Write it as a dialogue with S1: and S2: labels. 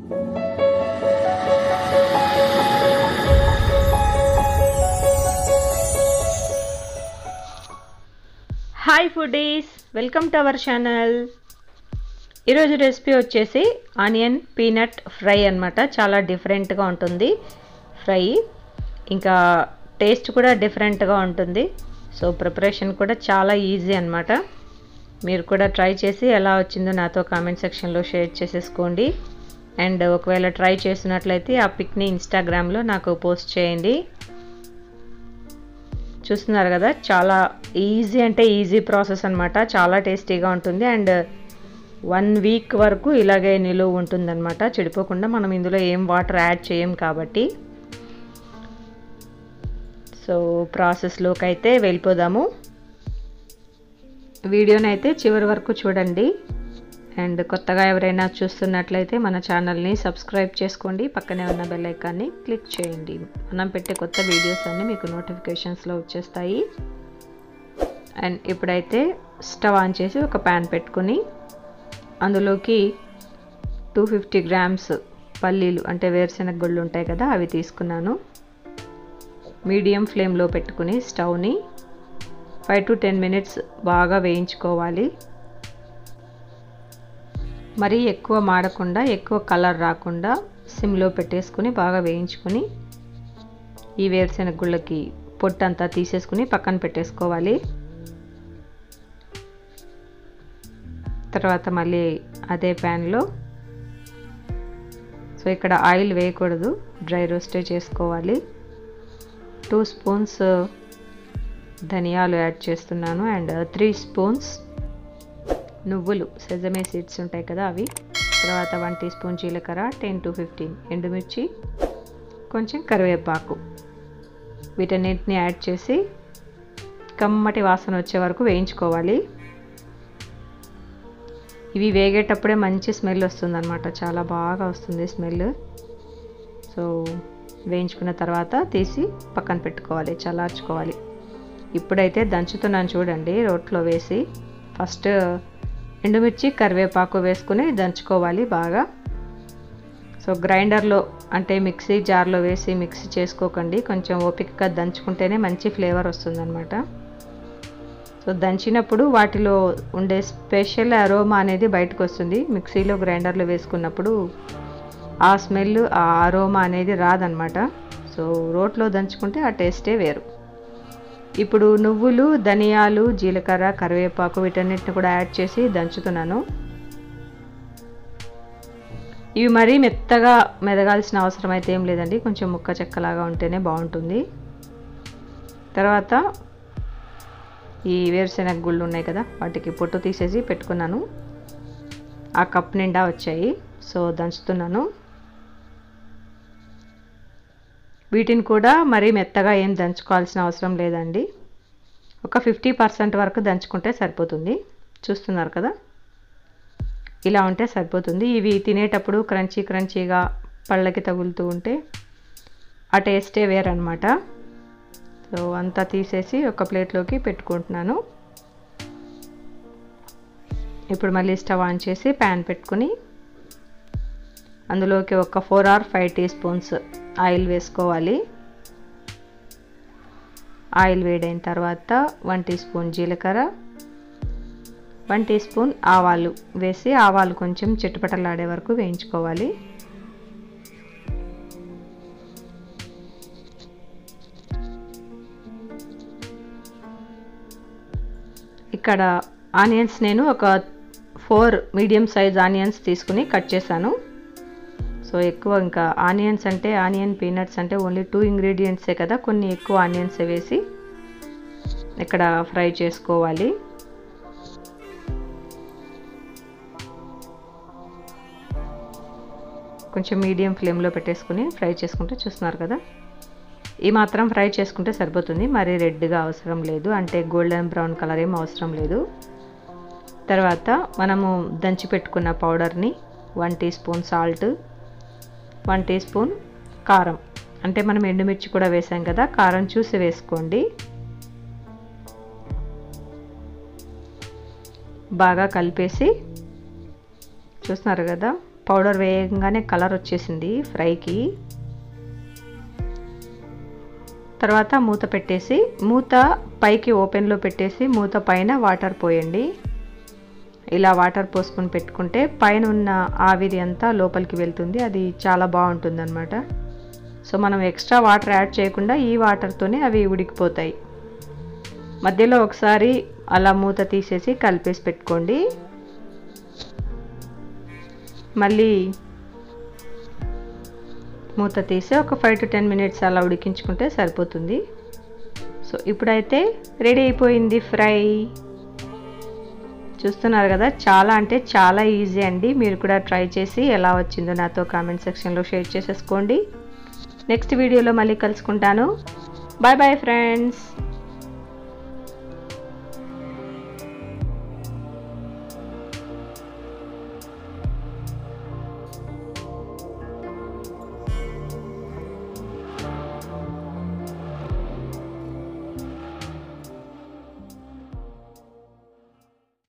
S1: hi foodies welcome to our channel ఈరోజు recipe వచ్చేసి onion peanut fry అనమాట చాలా డిఫరెంట్గా ఉంటుంది ఫ్రై ఇంకా టేస్ట్ కూడా డిఫరెంట్గా ఉంటుంది సో ప్రిపరేషన్ కూడా చాలా ఈజీ అనమాట మీరు కూడా ట్రై చేసి ఎలా వచ్చిందో నాతో కామెంట్ సెక్షన్లో షేర్ చేసేసుకోండి అండ్ ఒకవేళ ట్రై చేసినట్లయితే ఆ పిక్ని ఇన్స్టాగ్రామ్లో నాకు పోస్ట్ చేయండి చూస్తున్నారు కదా చాలా ఈజీ అంటే ఈజీ ప్రాసెస్ అనమాట చాలా టేస్టీగా ఉంటుంది అండ్ వన్ వీక్ వరకు ఇలాగే నిలువ ఉంటుందన్నమాట చెడిపోకుండా మనం ఇందులో ఏం వాటర్ యాడ్ చేయం కాబట్టి సో ప్రాసెస్లోకి అయితే వెళ్ళిపోదాము వీడియోని అయితే చివరి వరకు చూడండి అండ్ కొత్తగా ఎవరైనా చూస్తున్నట్లయితే మన ఛానల్ని సబ్స్క్రైబ్ చేసుకోండి పక్కనే ఉన్న బెల్ ఐకాన్ని క్లిక్ చేయండి మనం పెట్టే కొత్త వీడియోస్ అన్నీ మీకు నోటిఫికేషన్స్లో వచ్చేస్తాయి అండ్ ఇప్పుడైతే స్టవ్ ఆన్ చేసి ఒక ప్యాన్ పెట్టుకుని అందులోకి టూ ఫిఫ్టీ గ్రామ్స్ పల్లీలు అంటే వేరుశెనగ గుళ్ళు ఉంటాయి కదా అవి తీసుకున్నాను మీడియం ఫ్లేమ్లో పెట్టుకుని స్టవ్ని ఫైవ్ టు టెన్ మినిట్స్ బాగా వేయించుకోవాలి మరీ ఎక్కువ మాడకుండా ఎక్కువ కలర్ రాకుండా సిమ్లో పెట్టేసుకుని బాగా వేయించుకుని ఈ వేరుశెనగ గుళ్ళకి పొట్టంతా తీసేసుకుని పక్కన పెట్టేసుకోవాలి తర్వాత మళ్ళీ అదే ప్యాన్లో సో ఇక్కడ ఆయిల్ వేయకూడదు డ్రై రోస్టే చేసుకోవాలి టూ స్పూన్స్ ధనియాలు యాడ్ చేస్తున్నాను అండ్ త్రీ స్పూన్స్ నువ్వులు సెజమే సీడ్స్ ఉంటాయి కదా అవి తర్వాత వన్ టీ స్పూన్ జీలకర్ర టెన్ టు ఫిఫ్టీన్ ఎండుమిర్చి కొంచెం కరివేపాకు వీటన్నిటిని యాడ్ చేసి కమ్మటి వాసన వచ్చే వరకు వేయించుకోవాలి ఇవి వేగేటప్పుడే మంచి స్మెల్ వస్తుంది అనమాట చాలా బాగా వస్తుంది స్మెల్ సో వేయించుకున్న తర్వాత తీసి పక్కన పెట్టుకోవాలి చల్లార్చుకోవాలి ఇప్పుడైతే దంచుతున్నాను చూడండి రోట్లో వేసి ఫస్ట్ ఎండుమిర్చి కరివేపాకు వేసుకుని దంచుకోవాలి బాగా సో గ్రైండర్లో అంటే మిక్సీ జార్లో వేసి మిక్సీ చేసుకోకండి కొంచెం ఓపికగా దంచుకుంటేనే మంచి ఫ్లేవర్ వస్తుందన్నమాట సో దంచినప్పుడు వాటిలో ఉండే స్పెషల్ అరోమా అనేది బయటకు వస్తుంది మిక్సీలో గ్రైండర్లో వేసుకున్నప్పుడు ఆ స్మెల్ ఆ అరోమా అనేది రాదనమాట సో రోట్లో దంచుకుంటే ఆ టేస్టే వేరు ఇప్పుడు నువ్వులు ధనియాలు జీలకర్ర కరివేపాకు వీటన్నిటిని కూడా యాడ్ చేసి దంచుతున్నాను ఇవి మరీ మెత్తగా మెదగాల్సిన అవసరం అయితే ఏం లేదండి కొంచెం ముక్క చెక్కలాగా ఉంటేనే బాగుంటుంది తర్వాత ఈ వేరుశెనగ గుళ్ళు ఉన్నాయి కదా వాటికి పొట్టు తీసేసి పెట్టుకున్నాను ఆ కప్ నిండా వచ్చాయి సో దంచుతున్నాను వీటిని కూడా మరీ మెత్తగా ఏం దంచుకోవాల్సిన అవసరం లేదండి ఒక ఫిఫ్టీ పర్సెంట్ వరకు దంచుకుంటే సరిపోతుంది చూస్తున్నారు కదా ఇలా ఉంటే సరిపోతుంది ఇవి తినేటప్పుడు క్రంచీ క్రంచీగా పళ్ళకి తగులుతూ ఉంటే ఆ టేస్టే వేరనమాట సో అంతా తీసేసి ఒక ప్లేట్లోకి పెట్టుకుంటున్నాను ఇప్పుడు మళ్ళీ స్టవ్ ఆన్ చేసి ప్యాన్ పెట్టుకుని అందులోకి ఒక four or five teaspoons oil వేసుకోవాలి ఆయిల్ వేడైన తర్వాత వన్ టీ స్పూన్ జీలకర్ర వన్ టీ స్పూన్ ఆవాలు వేసి ఆవాలు కొంచెం చిట్టుపటలాడే వరకు వేయించుకోవాలి ఇక్కడ ఆనియన్స్ నేను ఒక ఫోర్ మీడియం సైజ్ ఆనియన్స్ తీసుకుని కట్ చేశాను సో ఎక్కువ ఇంకా ఆనియన్స్ అంటే ఆనియన్ పీనట్స్ అంటే ఓన్లీ టూ ఇంగ్రీడియంట్సే కదా కొన్ని ఎక్కువ ఆనియన్స్ వేసి ఇక్కడ ఫ్రై చేసుకోవాలి కొంచెం మీడియం ఫ్లేమ్లో పెట్టేసుకుని ఫ్రై చేసుకుంటే చూస్తున్నారు కదా ఈ మాత్రం ఫ్రై చేసుకుంటే సరిపోతుంది మరి రెడ్గా అవసరం లేదు అంటే గోల్డెన్ బ్రౌన్ కలర్ ఏం అవసరం లేదు తర్వాత మనము దంచి పెట్టుకున్న పౌడర్ని one teaspoon salt one teaspoon కారం అంటే మనం ఎండుమిర్చి కూడా వేసాం కదా కారం చూసి వేసుకోండి బాగా కలిపేసి చూస్తున్నారు కదా పౌడర్ వేయగానే కలర్ వచ్చేసింది ఫ్రైకి తర్వాత మూత పెట్టేసి మూత పైకి ఓపెన్లో పెట్టేసి మూత పైన వాటర్ పోయండి ఇలా వాటర్ పోసుకొని పెట్టుకుంటే పైన ఉన్న ఆవిరి అంతా లోపలికి వెళ్తుంది అది చాలా బాగుంటుంది అనమాట సో మనం ఎక్స్ట్రా వాటర్ యాడ్ చేయకుండా ఈ వాటర్తోనే అవి ఉడికిపోతాయి మధ్యలో ఒకసారి అలా మూత తీసేసి కలిపేసి పెట్టుకోండి మళ్ళీ మూత తీసి ఒక ఫైవ్ టు టెన్ మినిట్స్ అలా ఉడికించుకుంటే సరిపోతుంది సో ఇప్పుడైతే రెడీ అయిపోయింది ఫ్రై చూస్తున్నారు కదా చాలా అంటే చాలా ఈజీ అండి మీరు కూడా ట్రై చేసి ఎలా వచ్చిందో నాతో కామెంట్ సెక్షన్లో షేర్ చేసేసుకోండి నెక్స్ట్ వీడియోలో మళ్ళీ కలుసుకుంటాను బాయ్ బాయ్ ఫ్రెండ్స్